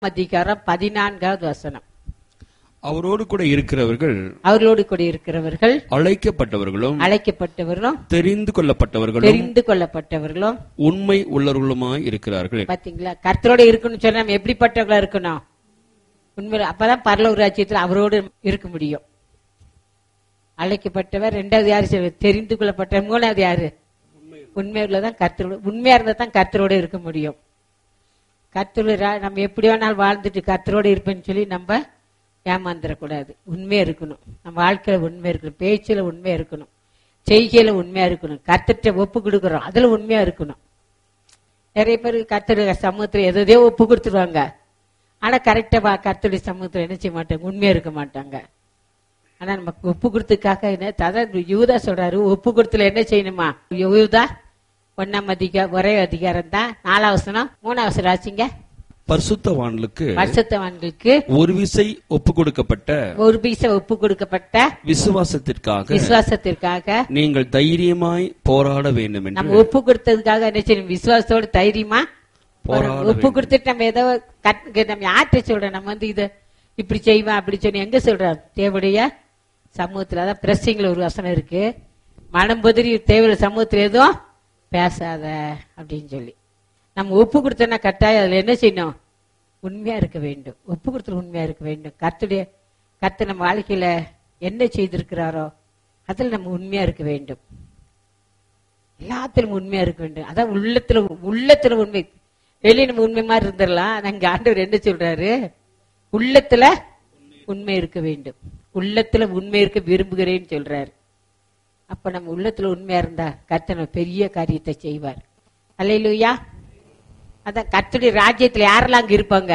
அதிகாரம் பதினான்காவது வசனம் அவரோடு கூட இருக்கிறவர்கள் அவர்களோடு கூட இருக்கிறவர்கள் அழைக்கப்பட்டவர்களும் அழைக்கப்பட்டவர்களும் தெரிந்து கொள்ளப்பட்டவர்களும் தெரிந்து கொள்ளப்பட்டவர்களும் உண்மை உள்ளவர்களுமாய் இருக்கிறார்கள் பாத்தீங்களா கர்த்தரோட இருக்கணும்னு சொன்னா நம்ம எப்படிப்பட்டவங்களா இருக்கணும் உண்மையில அப்பதான் பரலோக ராஜ்யத்துல அவரோடு இருக்க முடியும் அழைக்கப்பட்டவர் ரெண்டாவது யாரு சொல்றது? தெரிந்து கொள்ளப்பட்டவர் மூணாவது யாரு உண்மையுள்ள தான் கர்த்தரோட உண்மையா இருந்தா தான் கர்த்தரோட இருக்க முடியும் கர்த்தரோட ரா- நம்ம எப்படி வேணாலும் வாழ்ந்துட்டு கர்த்தரோட இருப்பேன்னு சொல்லி நம்ம ஏமாந்துடக்கூடாது உண்மையா இருக்கணும் நம்ம வாழ்க்கையில உண்மையா இருக்கணும் பேச்சுல உண்மையா இருக்கணும் செய்கையில உண்மையா இருக்கணும் கர்த்தர்கிட்ட ஒப்பு கொடுக்குறோம் அதுல உண்மையா இருக்கணும் நிறைய பேர் கர்த்தருடைய சமூகத்துல எதையோ ஒப்பு கொடுத்துருவாங்க ஆனா கரெக்டா கர்த்தருடைய சமூகத்துல என்ன செய்ய மாட்டாங்க உண்மையா இருக்க மாட்டாங்க ஆனா நமக்கு ஒப்பு கொடுத்ததுக்காக என்ன அதான் யூதா சொல்றாரு ஒப்பு கொடுத்துல என்ன செய்யணுமா யூதா ஒன்னாம் அதிக ஒரே அதிகாரம் தான் நாலாவசனம் மூணாவசனம் ஆச்சுங்க பரிசுத்தவான்களுக்கு வருஷத்தவான்களுக்கு ஒரு விசை ஒப்பு கொடுக்கப்பட்ட ஒரு பீச ஒப்பு கொடுக்கப்பட்ட விசுவாசத்திற்காக விசுவாசத்திற்காக நீங்கள் தைரியமாய் போராட வேண்டும் என்று நம்ம ஒப்பு கொடுத்ததுக்காக என்ன செய்யணும் விசுவாசத்தோட தைரியமா போராட ஒப்பு கொடுத்துட்டு நம்ம ஏதோ கத்- நம்ம யார்கிட்ட சொல்றோம் நம்ம வந்து இத இப்படி செய்வேன் அப்படி சொல்லி எங்க சொல்றோம் தேவடைய சமூகத்துல அதான் பிரசிங்ல ஒரு வசனம் இருக்கு மனம் பொதிரி தேவையில்ல சமூகத்துல எதுவும் பேசாத அப்படின்னு சொல்லி நம்ம ஒப்பு கொடுத்தோம்னா கட்டாயம் அதுல என்ன செய்யணும் உண்மையா இருக்க வேண்டும் ஒப்பு கொடுத்துல உண்மையா இருக்க வேண்டும் கர்த்தருடைய கர்த்தர் நம்ம வாழ்க்கையில என்ன செய்திருக்கிறாரோ அதுல நம்ம உண்மையா இருக்க வேண்டும் எல்லாத்திலும் உண்மையா இருக்க வேண்டும் அதான் உள்ளத்துல உள்ளத்துல உண்மை வெளியே நம்ம உண்மை மாதிரி இருந்துடலாம் ஆனா இங்க ஆண்டவர் என்ன சொல்றாரு உள்ளத்துல உண்மை இருக்க வேண்டும் உள்ளத்துல உண்மை இருக்க விரும்புகிறேன்னு சொல்றாரு அப்ப நம்ம உள்ளத்துல உண்மையா இருந்தா கர்த்தர் நம்ம பெரிய காரியத்தை செய்வார் அல்லையிலுயா அதான் கர்த்தருடைய ராஜ்யத்துல யாரெல்லாம் அங்க இருப்பாங்க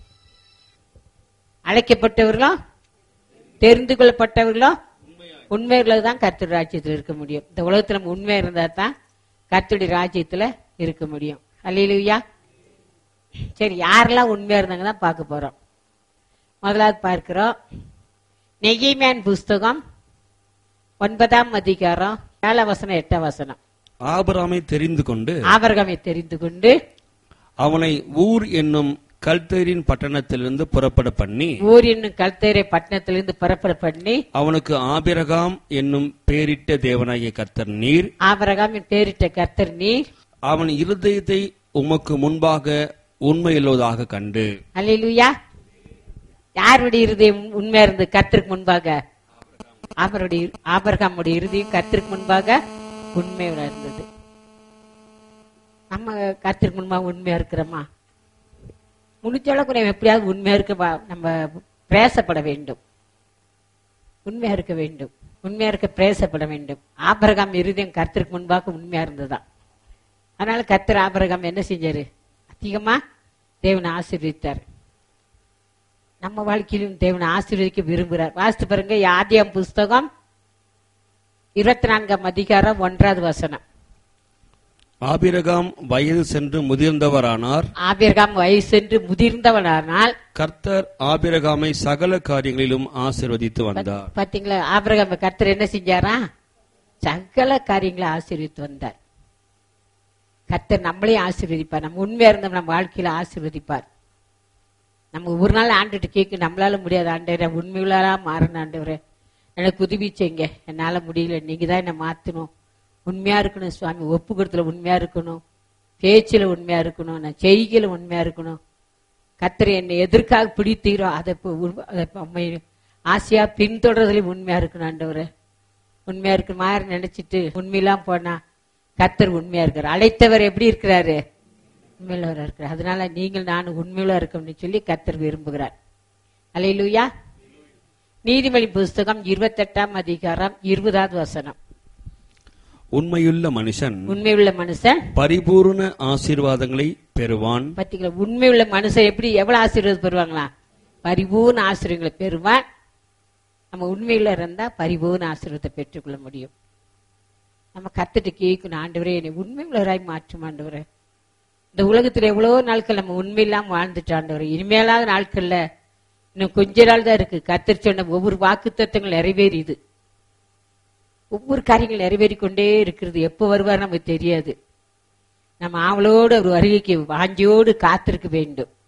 அழைக்கப்பட்டவர்களும் தெரிந்து கொள்ளப்பட்டவர்களும் உண்மையுள்ள தான் கர்த்தர் ராஜ்யத்துல இருக்க முடியும் இந்த உலகத்துல நம்ம உண்மையா இருந்தா தான் கர்த்தருடைய ராஜ்யத்துல இருக்க முடியும் அல்லையிலுயா சரி யாரெல்லாம் உண்மையா இருந்தாங்க தான் பார்க்க போறோம் முதலாவது பார்க்கிறோம் நெகிமேன் புஸ்தகம் ஒன்பதாம் அதிகாரம் ஏழாம் வசனம் எட்டாம் வசனம் ஆபிரகாமை தெரிந்து கொண்டு ஆபரகமை தெரிந்து கொண்டு அவனை ஊர் என்னும் கல்தேரின் பட்டணத்திலிருந்து புறப்பட பண்ணி ஊர் என்னும் கல்தேரை பட்டணத்திலிருந்து புறப்பட பண்ணி அவனுக்கு ஆபிரகாம் என்னும் பேரிட்ட தேவனாகிய கர்த்தர் நீர் ஆபரகாமின் பேரிட்ட கர்த்தர் நீர் அவன் இருதயத்தை உமக்கு முன்பாக உண்மையுள்ளதாக கண்டு அல்லேலூயா யாருடைய இருதயம் உண்மையா இருந்து கர்த்தருக்கு முன்பாக அவருடைய ஆபரகாமுடைய இருதயம் கர்த்தருக்கு முன்பாக உண்மையா இருந்தது நம்ம கர்த்தருக்கு முன்பாக உண்மையா இருக்கிறோமா முடிஞ்ச அளவுக்கு நம்ம எப்படியாவது உண்மையா இருக்க வா- நம்ம பிரயாசப்பட வேண்டும் உண்மையா இருக்க வேண்டும் உண்மையா இருக்க பிரயாசப்பட வேண்டும் ஆபரகாம் இருதயம் கர்த்தருக்கு முன்பாக உண்மையா இருந்ததுதான் அதனால கர்த்தர் ஆபரகாம் என்ன செஞ்சாரு அதிகமா தேவனை ஆசீர்வதித்தார் நம்ம வாழ்க்கையிலும் தேவனை ஆசீர்வதிக்க விரும்புகிறார் வாசித்து பாருங்க ஆதியாம் புஸ்தகம் இருபத்தி நான்காம் அதிகாரம் ஒன்றாவது வசனம் ஆபிரகாம் வயது சென்று முதிர்ந்தவரானார் ஆபிரகாம் வயசு சென்று முதிர்ந்தவனானால் கர்த்தர் ஆபிரகாமை சகல காரியங்களிலும் ஆசீர்வதித்து வந்தார் பாத்தீங்களா ஆபிரகாம் கர்த்தர் என்ன செஞ்சாரா சகல காரியங்களை ஆசீர்வித்து வந்தார் கர்த்தர் நம்மளையும் ஆசீர்வதிப்பார் நம்ம உண்மையா இருந்தோம் நம்ம வாழ்க்கையில ஆசீர்வதிப்பார் நம்ம ஒரு நாள் ஆண்டுட்டு கேட்க நம்மளால முடியாது ஆண்டவரே உண்மையுள்ளா மாறணும் ஆண்டவரே எனக்கு உதவி செய்யுங்க என்னால முடியல நீங்க தான் என்னை மாத்தணும் உண்மையா இருக்கணும் சுவாமி ஒப்பு கொடுத்துல உண்மையா இருக்கணும் பேச்சுல உண்மையா இருக்கணும் நான் செய்கையில உண்மையா இருக்கணும் கர்த்தர் என்னை எதற்காக பிடித்தீரோ அதை இப்ப உருவ- அதை இப்ப உம்மை ஆசையா பின்தொடர்றதுலயும் உண்மையா இருக்கணும் ஆண்டவரே உண்மையா இருக்கு மாதிரி நினைச்சிட்டு உண்மையெல்லாம் போனா கர்த்தர் உண்மையா இருக்காரு அழைத்தவர் எப்படி இருக்கிறாரு உண்மையுள்ளவரா இருக்கிறார் அதனால நீங்கள் நான் உண்மையுள்ள இருக்கணும்னு சொல்லி கர்த்தர் விரும்புகிறார் அலையிலுயா நீதிமொழி புஸ்தகம் இருபத்தெட்டாம் அதிகாரம் இருபதாவது வசனம் உண்மையுள்ள மனுஷன் உண்மையுள்ள மனுஷன் பரிபூர்ண ஆசீர்வாதங்களை பெறுவான் பாத்தீங்களா உண்மையுள்ள மனுஷன் எப்படி எவ்வளவு ஆசீர்வாதம் பெறுவாங்களா பரிபூர்ண ஆசீர்வாதங்களை பெறுவான் நம்ம உண்மையில இருந்தா பரிபூர்ண ஆசீர்வாதத்தை பெற்றுக்கொள்ள முடியும் நம்ம கத்துட்டு கேட்கணும் ஆண்டவரே என்னை உண்மையுள்ளவராய் மாற்றும் ஆண்டவரே இந்த உலகத்துல எவ்வளவோ நாட்கள் நம்ம உண்மையில்லாம வாழ்ந்துட்டு ஆண்டவரே இனிமேலாத நாட்கள்ல இன்னும் கொஞ்ச நாள் தான் இருக்கு கத்தர் சொன்ன ஒவ்வொரு வாக்கு தத்துவங்கள் நிறைவேறியுது ஒவ்வொரு காரியங்கள் நிறைவேறிக் கொண்டே இருக்கிறது எப்போ வருவார் நமக்கு தெரியாது நம்ம ஆவலோடு ஒரு வருகைக்கு வாஞ்சியோடு காத்திருக்க வேண்டும்